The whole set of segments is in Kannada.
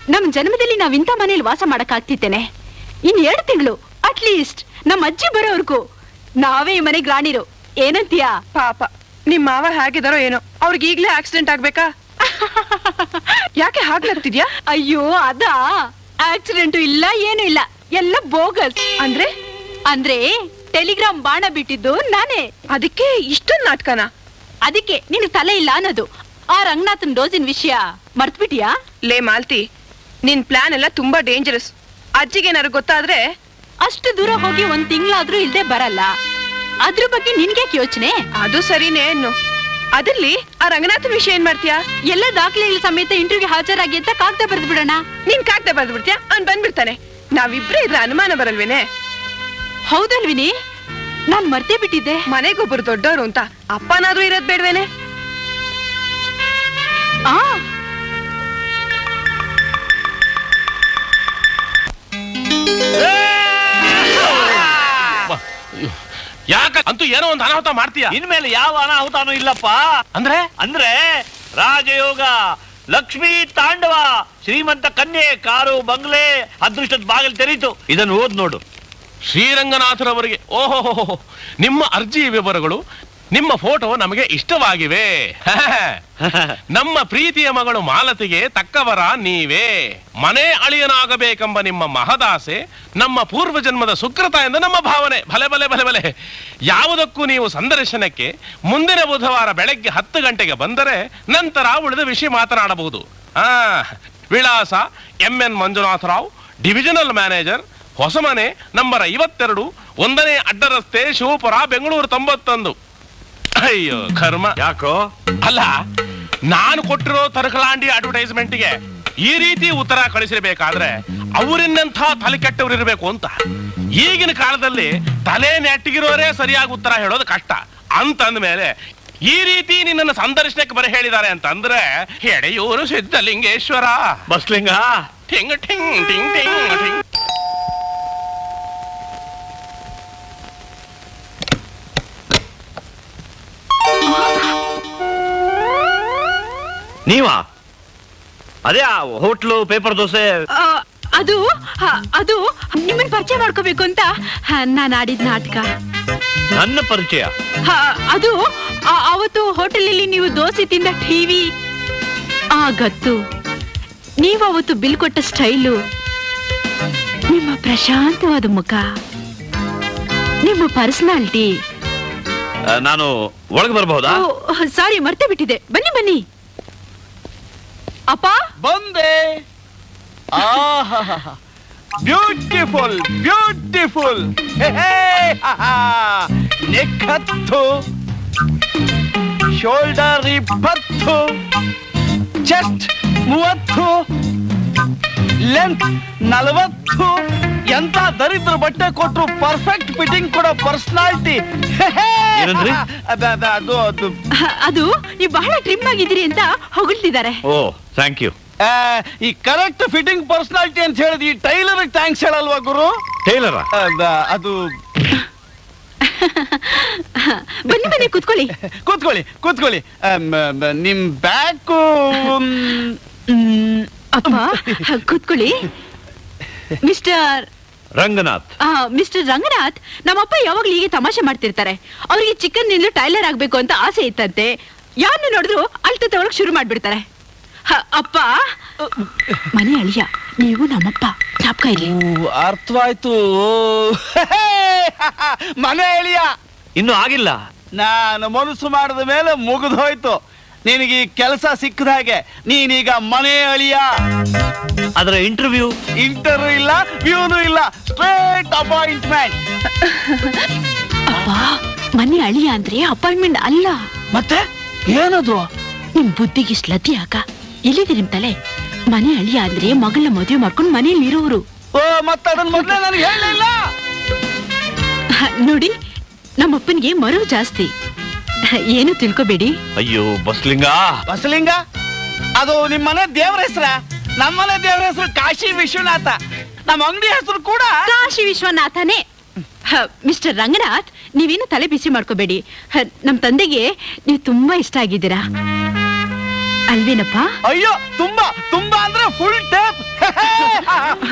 ನಮ್ ಜನ್ಮದಲ್ಲಿ ನಾವ್ ಇಂಥ ಮನೇಲಿ ವಾಸ ಮಾಡಕ್ ಆಗ್ತಿತ್ತೇನೆ ಇನ್ ಎರಡು ತಿಂಗಳು ಅಟ್ಲೀಸ್ಟ್ ನಮ್ ಅಜ್ಜಿ ಬರೋವರ್ಗೂ ನಾವೇ ಈ ಮನೆಗ್ ರಾಣಿರು ಏನಂತೀಯಾ ಪಾಪ ನಿಮ್ ಮಾವ ಹೇಗಿದಾರೋ ಏನೋ ಅವ್ರಿಗೆ ಈಗ್ಲೇ ಆಕ್ಸಿಡೆಂಟ್ ಆಗ್ಬೇಕಾ ಯಾಕೆ ಹಾಗ್ಲಾಗ್ತಿದ್ಯಾ ಅಯ್ಯೋ ಅದಾ ಆಕ್ಸಿಡೆಂಟ್ ಇಲ್ಲ ಏನು ಇಲ್ಲ ಎಲ್ಲ ಬೋಗಸ್ ಅಂದ್ರೆ ಅಂದ್ರೆ ಟೆಲಿಗ್ರಾಮ್ ಬಾಣ ಬಿಟ್ಟಿದ್ದು ನಾನೇ ಅದಕ್ಕೆ ಇಷ್ಟೊಂದ್ ನಾಟಕನ ಅದಕ್ಕೆ ನಿನ್ ತಲೆ ಇಲ್ಲ ಅನ್ನೋದು ಆ ರಂಗನಾಥನ್ ಡೋಸಿನ ವಿಷಯ ಮರ್ತ್ಬಿಟಿಯಾ ಲೇ ಮಾಲ್ತಿ ನಿನ್ ಪ್ಲಾನ್ ಎಲ್ಲ ತುಂಬಾ ಡೇಂಜರಸ್ ಅಜ್ಜಿಗೆ ಏನಾರು ಗೊತ್ತಾದ್ರೆ ಅಷ್ಟು ದೂರ ಹೋಗಿ ಒಂದ್ ತಿಂಗಳಾದ್ರೂ ಇಲ್ದೆ ಬರಲ್ಲ ಅದ್ರ ಬಗ್ಗೆ ನಿನ್ಗ್ಯಾಕೆ ಯೋಚನೆ ಅದು ಸರಿನೇ ಅನ್ನು ಅದಿರ್ಲಿ ಆ ರಂಗನಾಥನ್ ವಿಷಯ ಏನ್ ಮಾಡ್ತೀಯಾ ಎಲ್ಲ ದಾಖಲೆಗಳ ಸಮೇತ ಇಂಟರ್ವ್ಯೂ ಹಾಜರಾಗಿ ಅಂತ ಕಾಗ್ದ ಬರೆದು ಬಿಡೋಣ ನೀನ್ ಕಾಗ್ದ ಬರ್ದು ಬಿಡ್ತೀಯಾ ಅವ್ನ್ ಬಂದ್ಬಿಡ್ತಾನೆ ನಾವಿಬ್ರೇ ಇದ್ರೆ ಅನುಮಾನ ಬರಲ್ವೇನೆ ಹೌದಲ್ವಿನಿ ನಾನ್ ಮರ್ತೇ ಬಿಟ್ಟಿದ್ದೆ ಮನೆಗೊಬ್ರು ದೊಡ್ಡವ್ರು ಅಂತ ಅಪ್ಪನಾದ್ರೂ ಇರೋದ್ ಬೇಡ್ವೇನೆ ಆ ಯಾಕ ಅಂತೂ ಏನೋ ಒಂದು ಅನಾಹುತ ಮಾಡ್ತೀಯ ಇನ್ಮೇಲೆ ಯಾವ ಅನಾಹುತಾನು ಇಲ್ಲಪ್ಪ ಅಂದ್ರೆ ಅಂದ್ರೆ ರಾಜಯೋಗ ಲಕ್ಷ್ಮೀ ತಾಂಡವ ಶ್ರೀಮಂತ ಕನ್ಯೆ ಕಾರು ಬಂಗ್ಲೆ ಅದೃಷ್ಟದ ಬಾಗಿಲು ತೆರೀತು ಇದನ್ನು ಓದ್ ನೋಡು ಶ್ರೀರಂಗನಾಥರವರಿಗೆ ಓಹೋ ನಿಮ್ಮ ಅರ್ಜಿ ವಿವರಗಳು ನಿಮ್ಮ ಫೋಟೋ ನಮಗೆ ಇಷ್ಟವಾಗಿವೆ ನಮ್ಮ ಪ್ರೀತಿಯ ಮಗಳು ಮಾಲತಿಗೆ ತಕ್ಕವರ ನೀವೇ ಮನೆ ಅಳಿಯನಾಗಬೇಕೆಂಬ ನಿಮ್ಮ ಮಹದಾಸೆ ನಮ್ಮ ಪೂರ್ವ ಜನ್ಮದ ಸುಕೃತ ಎಂದು ನಮ್ಮ ಭಾವನೆ ಭಲೆ ಭಲೆ ಭಲೆ ಭಲೆ ಯಾವುದಕ್ಕೂ ನೀವು ಸಂದರ್ಶನಕ್ಕೆ ಮುಂದಿನ ಬುಧವಾರ ಬೆಳಗ್ಗೆ ಹತ್ತು ಗಂಟೆಗೆ ಬಂದರೆ ನಂತರ ಉಳಿದ ವಿಷಯ ಮಾತನಾಡಬಹುದು ಆ ವಿಳಾಸ M N Manjunatharao divisional manager Hosamane number ಐವತ್ತೆರಡು ಒಂದನೇ ಅಡ್ಡ ರಸ್ತೆ ಶಿವಪುರ ಬೆಂಗಳೂರು ತೊಂಬತ್ತೊಂದು ಅಯ್ಯೋ ಕರ್ಮ ಯಾಕೋ ಅಲ್ಲ ನಾನು ಕೊಟ್ಟಿರೋ ತರಕಲಾಂಡಿ ಅಡ್ವರ್ಟೈಸ್ಮೆಂಟ್ಗೆ ಈ ರೀತಿ ಉತ್ತರ ಕಳಿಸಿರ್ಬೇಕಾದ್ರೆ ಅವರಿನ್ನಂಥ ತಲೆ ಕೆಟ್ಟವ್ರು ಇರಬೇಕು ಅಂತ ಈಗಿನ ಕಾಲದಲ್ಲಿ ತಲೆ ನೆಟ್ಟಿಗಿರೋರೇ ಸರಿಯಾಗಿ ಉತ್ತರ ಹೇಳೋದು ಕಷ್ಟ ಅಂತಂದ ಮೇಲೆ ಈ ರೀತಿ ನಿನ್ನನ್ನು ಸಂದರ್ಶನಕ್ಕೆ ಬರ ಹೇಳಿದ್ದಾರೆ ಅಂತಂದ್ರೆ ಎಡೆಯೂರು ಸಿದ್ಧಲಿಂಗೇಶ್ವರ ಬಸ್ಲಿಂಗ ಟಿಂಗ್ ಟಿಂಗ್ ಟಿಂಗ್ ಟಿಂಗ್ ಟಿಂಗ್ ನೀವಾ ಅದೇ ಆ ಹೋಟ್ಲು ಪೇಪರ್ ದೋಸೆ ಆ, ಅದು ಆ, ಅದು ನಿಮ್ಮನ್ ಪರಿಚಯ ಮಾಡ್ಕೋಬೇಕು ಅಂತ ಆ, ನಾನ್ ಆಡಿದ ನಾಟಕ ನನ್ನ ಪರಿಚಯ ಆ, ಅದು ಆ, ಅವತ್ತು ಹೋಟೆಲಲ್ಲಿ ನೀವು ದೋಸೆ ತಿಂದ ಟಿವಿ ಆ ಗತ್ತು ನೀವು ಅವತ್ತು ಬಿಲ್ ಕೊಟ್ಟ ಸ್ಟೈಲು ನಿಮ್ಮ ಪ್ರಶಾಂತವಾದ ಮುಖ ನಿಮ್ಮ ಪರ್ಸನಾಲಿಟಿ ಆ, ನಾನು ಒಳಗೆ ಬರಬಹುದಾ ಸಾರಿ ಮರ್ತೇ ಬಿಟ್ಟಿದೆ ಬನ್ನಿ ಬನ್ನಿ ಅಪ್ಪ ಬಂದೆ ಬ್ಯೂಟಿಫುಲ್ ಬ್ಯೂಟಿಫುಲ್ ನೆಕ್ಕತ್ತು ಶೋಲ್ಡರ್ ಇಪ್ಪತ್ತು ಚೆಸ್ಟ್ ಮೂವತ್ತು ಲೆಂತ್ ನಲವತ್ತು ಎಂತ ದರಿದ್ರ ಬಟ್ಟೆ ಕೊಟ್ರು ಪರ್ಫೆಕ್ಟ್ ಫಿಟ್ಟಿಂಗ್ ಕೊಡೋ ಪರ್ಸನಾಲಿಟಿ ಏನಂದ್ರಿ? ಅದು ಅದು ಅದು ನೀವು ಬಹಳ ಟ್ರಿಮ್ ಆಗಿದ್ದೀರಿ ಅಂತ ಹೊಗಳ್ತಿದ್ದಾರೆ ಓ ಥ್ಯಾಂಕ್ ಯು ಆ, ಈ ಕರೆಕ್ಟ್ ಫಿಟ್ಟಿಂಗ್ ಪರ್ಸನಾಲಿಟಿ ಅಂತ ಹೇಳಿದ್ ಈ ಟೈಲರ್ ಥ್ಯಾಂಕ್ಸ್ ಹೇಳಲ್ವಾ ಗುರು ಟೈಲರ ಅದ, ಅದು ಬನ್ನಿ ಬನ್ನಿ ಕುತ್ಕೊಳ್ಳಿ ಕೂತ್ಕೊಳ್ಳಿ ಕೂತ್ಕೊಳ್ಳಿ ಅಮ್, ಬ- ನಿಮ್ ಬ್ಯಾಕು ಹ್ಮ್, ಅಪ್ಪ ಕೂತ್ಕೊಳ್ಳಿ ಮಿಸ್ಟರ್ ರಂಗನಾಥ್ ಆ, ಮಿಸ್ಟರ್ ರಂಗನಾಥ್ ನಮ್ಮಪ್ಪ ಯಾವಾಗ್ಲೂ ಹೀಗೆ ತಮಾಷೆ ಮಾಡ್ತಿರ್ತಾರೆ ಅವ್ರಿಗೆ ಚಿಕನ್ ನಿಂದ ಟೈಲರ್ ಆಗ್ಬೇಕು ಅಂತ ಆಸೆ ಇತ್ತಂತೆ ಯಾರನ್ನ ನೋಡಿದ್ರು ಅಳ್ತ ತಗೊಳಕ್ ಶುರು ಮಾಡ್ಬಿಡ್ತಾರೆ ಹ, ಅಪ್ಪ ಮನೆ ಅಳಿಯ ನೀವು ನಮ್ಮಪ್ಪ ಜ್ಞಾಪಕ ಇರ್ಲಿ ಅರ್ಥವಾಯ್ತು ಮನೆ ಎಳಿಯ ಇನ್ನು ಆಗಿಲ್ಲ ನಾನು ಮನಸ್ಸು ಮಾಡಿದ ಮೇಲೆ ಮುಗಿದು ಹೋಯ್ತು ನಿನಗೆ ಈ ಕೆಲಸ ಸಿಕ್ಕದ ಹಾಗೆ ನೀನೀಗ ಮನೆ ಅಳಿಯ ಅದರ ಇಂಟರ್ವ್ಯೂ ಇಂಟರ್ವ್ಯೂ ಇಲ್ಲ ವ್ಯೂನು ಇಲ್ಲ ಸ್ಟ್ರೇಟ್ ಅಪಾಯಿಂಟ್ಮೆಂಟ್ ಅಪ್ಪ ಮನೆ ಅಳಿಯ ಅಂದ್ರೆ ಅಪಾಯಿಂಟ್ಮೆಂಟ್ ಅಲ್ಲ ಮತ್ತೆ ಏನದು ನಿಮ್ ಬುದ್ಧಿಗೆ ಇಷ್ಟ್ ಲತಿ ಯಾಕ ಎಲ್ಲಿದೆ ನಿಮ್ ತಲೆ ಮನೆ ಅಳಿಯ ಅಂದ್ರೆ ಮಗಳನ್ನ ಮದುವೆ ಮಾಡ್ಕೊಂಡು ಮನೇಲಿ ಇರೋರು ಓ ಮತ್ತೆ ಅದನ್ನ ಮೊದಲೇ ನನಗೆ ಹೇಳಲಿಲ್ಲ ಹ, ನೋಡಿ ನಮ್ಮಪ್ಪನಿಗೆ ಮರವು ಜಾಸ್ತಿ ಏನು ತಿಳ್ಕೊಬೇಡಿ ಅಯ್ಯೋ ಬಸ್ಲಿಂಗ ಬಸಲಿಂಗ ಅದು ನಿಮ್ಮ ಮನೆ ದೇವ್ರ ಹೆಸರ ನಮ್ಮನೆ ದೇವ್ರ ಹೆಸರು ಕಾಶಿ ವಿಶ್ವನಾಥ ನಮ್ಮ ಅಂಗಡಿ ಹೆಸರು ಕೂಡ ಕಾಶಿ ವಿಶ್ವನಾಥನೇ ಹ, ಮಿಸ್ಟರ್ ರಂಗನಾಥ್ ನೀವೇನು ತಲೆ ಬಿಸಿ ಮಾಡ್ಕೋಬೇಡಿ ಹ, ನಮ್ ತಂದೆಗೆ ನೀವು ತುಂಬಾ ಇಷ್ಟ ಆಗಿದ್ದೀರಾ ಅಲ್ವೇನಪ್ಪ ಅಯ್ಯೋ ತುಂಬಾ ತುಂಬಾ ಅಂದ್ರೆ ಫುಲ್ ಟೇಪ್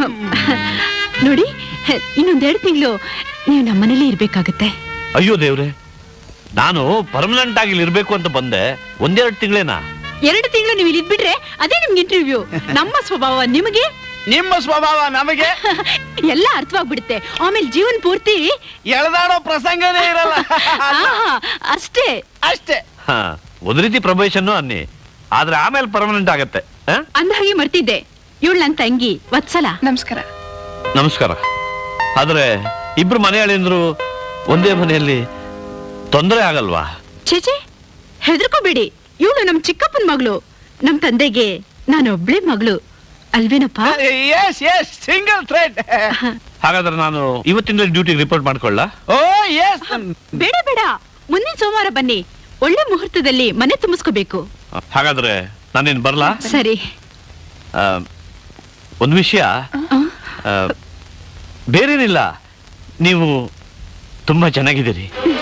ನೋಡಿ ಇನ್ನೊಂದೆರಡು ತಿಂಗಳು ನೀವು ನಮ್ಮನೇಲಿ ಇರ್ಬೇಕಾಗತ್ತೆ ಅಯ್ಯೋ ದೇವ್ರೆ ನಾನು ಪರ್ಮನೆಂಟ್ ಆಗಿ ಇಲ್ಲಿ ಇರ್ಬೇಕು ಅಂತ ಬಂದೆ ಒಂದೆರಡು ತಿಂಗಳೇನಾ ಎರಡು ತಿಂಗಳು ನೀವು ಇಲ್ಲಿ ಇದ್ಬಿಟ್ರೆ ಅದೇ ನಿಮ್ಗೆ ಇಂಟರ್ವ್ಯೂ ನಮ್ಮ ಸ್ವಭಾವ ನಿಮಗೆ ನಿಮ್ಮ ಸ್ವಭಾವ ನಮಗೆ ಎಲ್ಲ ಅರ್ಥವಾಗ್ಬಿಡುತ್ತೆ ಆಮೇಲೆ ಜೀವನ್ ಪೂರ್ತಿ ಎಳೆದಾಡೋ ಪ್ರಸಂಗನೇ ಇರಲ್ಲ ಆಹಾ, ಅಷ್ಟೇ ಅಷ್ಟೇ ಹಾ ಒಂದ್ ರೀತಿ ಪ್ರೊಬೇಷನ್ ಅನ್ನಿ ಆದ್ರೆ ಆಮೇಲೆ ಪರ್ಮನೆಂಟ್ ಆಗತ್ತೆ ಆ? ಅಂದಹಾಗೆ ಮರ್ತಿದ್ದೆ ಇವಳು ನನ್ನ ತಂಗಿ ವತ್ಸಲ ನಮಸ್ಕಾರ ನಮಸ್ಕಾರ ಆದ್ರೆ ಇಬ್ರು ಮನೆ ಅಳಿಂದ್ರು ಒಂದೇ ಮನೆಯಲ್ಲಿ ತೊಂದರೆ ಆಗಲ್ವಾ ಚೇಚೆ ಹೆದರ್ಕೋಬೇಡಿ ಇವಳು ನಮ್ ಚಿಕ್ಕಪ್ಪನ ಮಗಳು ನಮ್ ತಂದೆಗೆ ನಾನು ಒಬ್ಳೆ ಮಗಳು ಅಲ್ವೇನಪ್ಪ ಎಸ್ ಎಸ್ ಸಿಂಗಲ್ ಥ್ರೆಡ್ ಹಾಗಾದ್ರೆ ನಾನು ಇವತ್ತಿಂದ ಡ್ಯೂಟಿಗೆ ರಿಪೋರ್ಟ್ ಮಾಡ್ಕೊಳ್ಳ ಓ ಎಸ್ ಬೇಡ ಬೇಡ ಮುಂದಿನ ಸೋಮವಾರ ಬನ್ನಿ ಒಳ್ಳೆ ಮುಹೂರ್ತದಲ್ಲಿ ಮನೆ ತುಂಬಿಸ್ಕೋಬೇಕು ಹಾಗಾದ್ರೆ ನಾನೇನ್ ಬರ್ಲಾ ಸರಿ ಆ, ಒಂದ್ ವಿಷಯ ಆ, ಆ, ಬೇರೇನಿಲ್ಲ ನೀವು ತುಂಬಾ ಚೆನ್ನಾಗಿದ್ದೀರಿ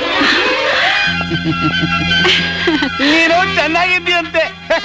ನೀನು ಚೆನ್ನಾಗಿದ್ದೀಯಂತೆ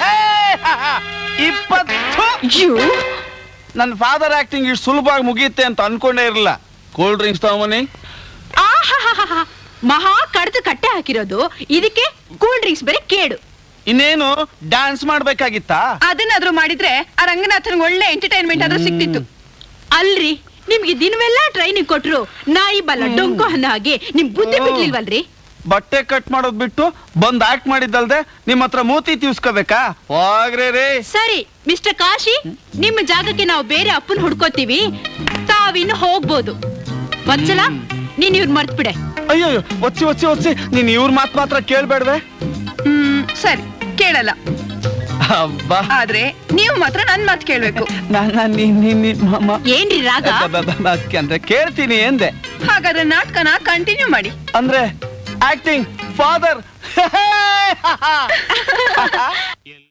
ಇಪ್ಪತ್ತು ಅಯ್ಯೋ, ನನ್ನ ಫಾದರ್ ಆಕ್ಟಿಂಗ್ ಇಷ್ಟು ಸುಲಭವಾಗಿ ಮುಗಿಯುತ್ತೆ ಅಂತ ಅನ್ಕೊಂಡೇ ಇರಲಿಲ್ಲ ಕೂಲ್ ಡ್ರಿಂಕ್ಸ್ ತಗೊಂಬನ್ನಿ ಆಹಾಹಾಹಾಹಾ. ಮಹಾ ಕಡ್ದು ಕಟ್ಟೆ ಹಾಕಿರೋದು ಇದಕ್ಕೆ ಕೂಲ್ ಡ್ರಿಂಕ್ಸ್ ಬೇರೆ ಕೇಡು ಇನ್ನೇನು ಡ್ಯಾನ್ಸ್ ಮಾಡ್ಬೇಕಾಗಿತ್ತಾ ಅದನ್ನಾದ್ರೂ ಮಾಡಿದ್ರೆ ಆ ರಂಗನಾಥನ್ ಒಳ್ಳೆ ಎಂಟರ್ಟೈನ್ಮೆಂಟ್ ಆದ್ರೂ ಸಿಕ್ತಿತ್ತು ಅಲ್ರಿ ನಿಮ್ಗೆ ದಿನವೆಲ್ಲ ಟ್ರೈನಿಂಗ್ ಕೊಟ್ರು ನಾಯಿ ಬಲ್ಲ ಡೊಂಕು ಅನ್ನೋ ಹಾಗೆ ನಿಮ್ ಬುದ್ಧಿ ಬಿಡ್ಲಿಲ್ವಲ್ರಿ ಬಟ್ಟೆ ಕಟ್ ಮಾಡೋದ್ ಬಿಟ್ಟು ಬಂದ್ ಆಕ್ಟ್ ಮಾಡಿದ್ದಲ್ದೆ ನಿಮ್ ಹತ್ರ ಮೂತಿ ತೀವ್ಸ್ಕೋಬೇಕಾ ಹೋಗ್ರಿ ರೀ ಸರಿ ಮಿಸ್ಟರ್ ಕಾಶಿ ನಿಮ್ಮ ಜಾಗಕ್ಕೆ ನಾವು ಬೇರೆ ಅಪ್ಪನ್ ಹುಡ್ಕೋತೀವಿ ತಾವಿನ್ನು ಹೋಗ್ಬೋದು ವತ್ಸಲ ನೀನ್ ಇವ್ರ್ ಮರ್ತ್ ಬಿಡೆ ಅಯ್ಯೋ ಒಚ್ಚಿ ಒಚ್ಚಿ ಒಚ್ಚಿ ನೀನ್ ಇವ್ರ ಮಾತ್ ಮಾತ್ರ ಕೇಳ್ಬೇಡ್ವೆ ಹ್ಮ್ ಸರಿ ಕೇಳಲ್ಲ ಅಬ್ಬಾ ಆದ್ರೆ ನೀವು ಮಾತ್ರ ನನ್ ಮಾತು ಕೇಳ್ಬೇಕು ನನ್ನ ನೀನ್ ನೀನ್ ನೀನ್ ಮ- ಮ- ಏನ್ರಿ ರಾಗ ಬ- ಬ- ಬ- ಅಂದ್ರೆ ಕೇಳ್ತೀನಿ ಎಂದೆ ಹಾಗಾದ್ರೆ ನಾಟಕನ ಕಂಟಿನ್ಯೂ ಮಾಡಿ ಅಂದ್ರೆ ಆಕ್ಟಿಂಗ್ ಫಾದರ್